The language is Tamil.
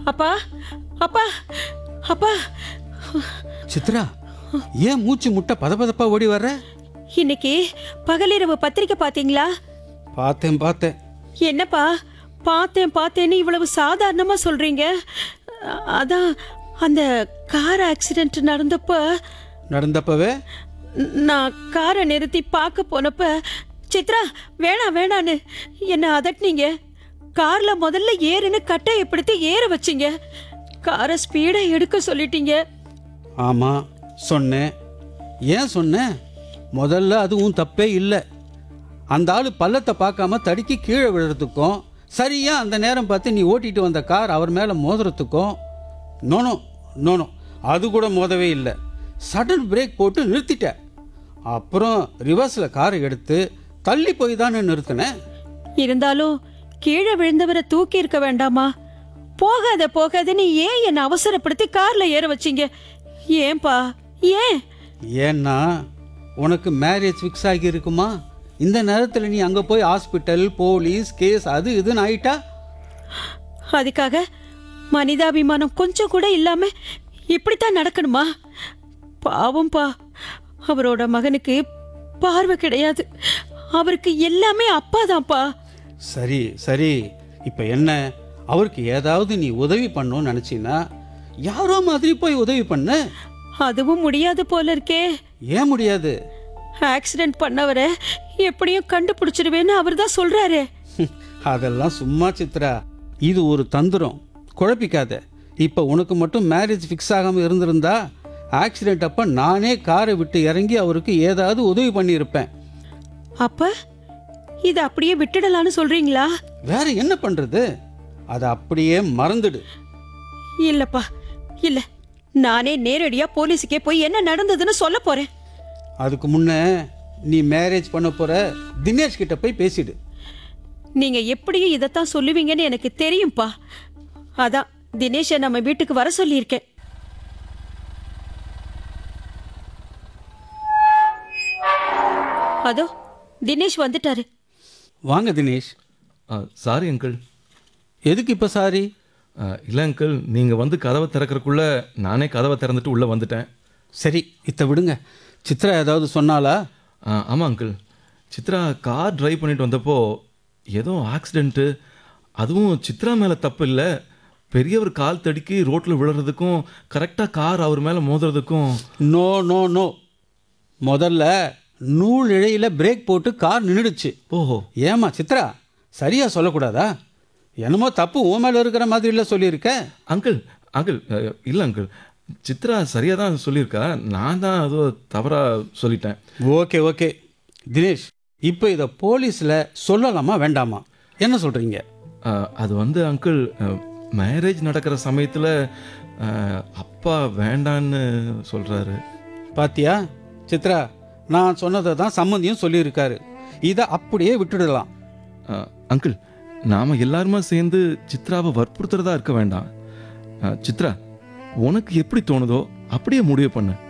அப்பா அப்பா அப்பா சித்ரா ஏன் மூச்சு முட்டை பதபதப்பா ஓடி வர்ற இன்னைக்கு பகலிரவு பத்திரிக்கை பாத்தீங்களா பார்த்தேன் பார்த்தேன் என்னப்பா பார்த்தேன் பார்த்தேன்னு இவ்வளவு சாதாரணமா சொல்றீங்க அ- அதான் அந்த கார் ஆக்சிடென்ட் நடந்தப்ப நடந்தப்பவே ந- நான் காரை நிறுத்தி பார்க்க போனப்ப சித்ரா வேணாம் வேணான்னு என்ன அதட்டினீங்க கார்ல முதல்ல ஏறுன்னு கட்டையை பிடித்து ஏற வச்சீங்க காரை ஸ்பீடா எடுக்க சொல்லிட்டீங்க ஆமா சொன்னேன் ஏன் சொன்னேன் முதல்ல அதுவும் தப்பே இல்லை அந்த ஆள் பள்ளத்தை பார்க்காம தடுக்கி கீழே விழுறதுக்கும் சரியா அந்த நேரம் பார்த்து நீ ஓட்டிட்டு வந்த கார் அவர் மேலே மோதுறதுக்கும் நோனோ நோனோ அது கூட மோதவே இல்லை சடன் பிரேக் போட்டு நிறுத்திட்ட அப்புறம் ரிவர்ஸில் காரை எடுத்து தள்ளி போய் தானே நிறுத்தினேன் இருந்தாலும் கீழே விழுந்தவரை தூக்கி இருக்க வேண்டாமா போகாத போகாதன்னு ஏன் என்னை அவசரப்படுத்தி கார்ல ஏற வச்சீங்க ஏன்பா ஏன் ஏன்னா உனக்கு மேரேஜ் ஃபிக்ஸ் ஆகி இருக்குமா இந்த நேரத்தில் நீ அங்கே போய் ஹாஸ்பிட்டல் போலீஸ் கேஸ் அது இதுன்னு ஆயிட்டா அதுக்காக மனிதாபிமானம் கொஞ்சம் கூட இல்லாம இப்படித்தான் நடக்கணுமா பாவம்பா அவரோட மகனுக்கு பார்வை கிடையாது அவருக்கு எல்லாமே அப்பாதான்ப்பா சரி சரி இப்போ என்ன அவருக்கு ஏதாவது நீ உதவி பண்ணணும்னு நினச்சின்னா யாரோ மாதிரி போய் உதவி பண்ண அதுவும் முடியாது போல இருக்கே ஏன் முடியாது ஆக்சிடென்ட் பண்ணவரை எப்படியும் கண்டுபிடிச்சிடுவேன்னு அவர் தான் சொல்றாரு அதெல்லாம் சும்மா சித்ரா இது ஒரு தந்திரம் குழப்பிக்காத இப்போ உனக்கு மட்டும் மேரேஜ் ஃபிக்ஸ் ஆகாமல் இருந்திருந்தா ஆக்சிடென்ட் அப்போ நானே காரை விட்டு இறங்கி அவருக்கு ஏதாவது உதவி பண்ணியிருப்பேன் அப்ப இதை அப்படியே விட்டுடலான்னு சொல்றீங்களா வேற என்ன பண்ணுறது அதை அப்படியே மறந்துடு இல்லப்பா இல்ல நானே நேரடியா போலீஸுக்கே போய் என்ன நடந்ததுன்னு சொல்ல போறேன் அதுக்கு முன்னே நீ மேரேஜ் பண்ண போகிற தினேஷ் கிட்ட போய் பேசிடு நீங்க எப்படியும் இதைத்தான் சொல்லுவீங்கன்னு எனக்கு தெரியும்பா அதான் தினேஷை நம்ம வீட்டுக்கு வர சொல்லியிருக்கேன் அதோ தினேஷ் வந்துட்டாரு வாங்க தினேஷ் சாரி அங்கிள் எதுக்கு இப்போ சாரி இல்லை அங்கிள் நீங்கள் வந்து கதவை திறக்கறக்குள்ள நானே கதவை திறந்துட்டு உள்ளே வந்துட்டேன் சரி இத்த விடுங்க சித்ரா ஏதாவது சொன்னாலா ஆ, ஆமாம் அங்கிள் சித்ரா கார் டிரைவ் பண்ணிட்டு வந்தப்போ ஏதோ ஆக்சிடென்ட்டு அதுவும் சித்ரா மேலே தப்பு இல்லை பெரியவர் கால் தடுக்கி ரோட்டில் விழுறதுக்கும் கரெக்டாக கார் அவர் மேலே மோதுறதுக்கும் நோ நோ நோ முதல்ல நூல் இழையில பிரேக் போட்டு கார் நின்றுடுச்சு ஓஹோ ஏமா சித்ரா சரியா சொல்லக்கூடாதா என்னமோ தப்பு உன் மேலே இருக்கிற மாதிரி இல்லை சொல்லியிருக்க அங்கிள் அங்கிள் இல்லை அங்கிள் சித்ரா சரியாக தான் சொல்லியிருக்கா நான் தான் ஏதோ தவறாக சொல்லிட்டேன் ஓகே ஓகே தினேஷ் இப்போ இதை போலீஸில் சொல்லலாமா வேண்டாமா என்ன சொல்கிறீங்க அஹ், அது வந்து அங்கிள் மேரேஜ் நடக்கிற சமயத்தில் அப்பா வேண்டான்னு சொல்கிறாரு பாத்தியா சித்ரா நான் சொன்னதை தான் சம்மந்தியும் சொல்லியிருக்காரு இதை அப்படியே விட்டுடலாம் அங்கிள் நாம் எல்லாருமா சேர்ந்து சித்ராவை வற்புறுத்துறதா இருக்க வேண்டாம் அஹ், சித்ரா உனக்கு எப்படி தோணுதோ அப்படியே முடிவு பண்ணு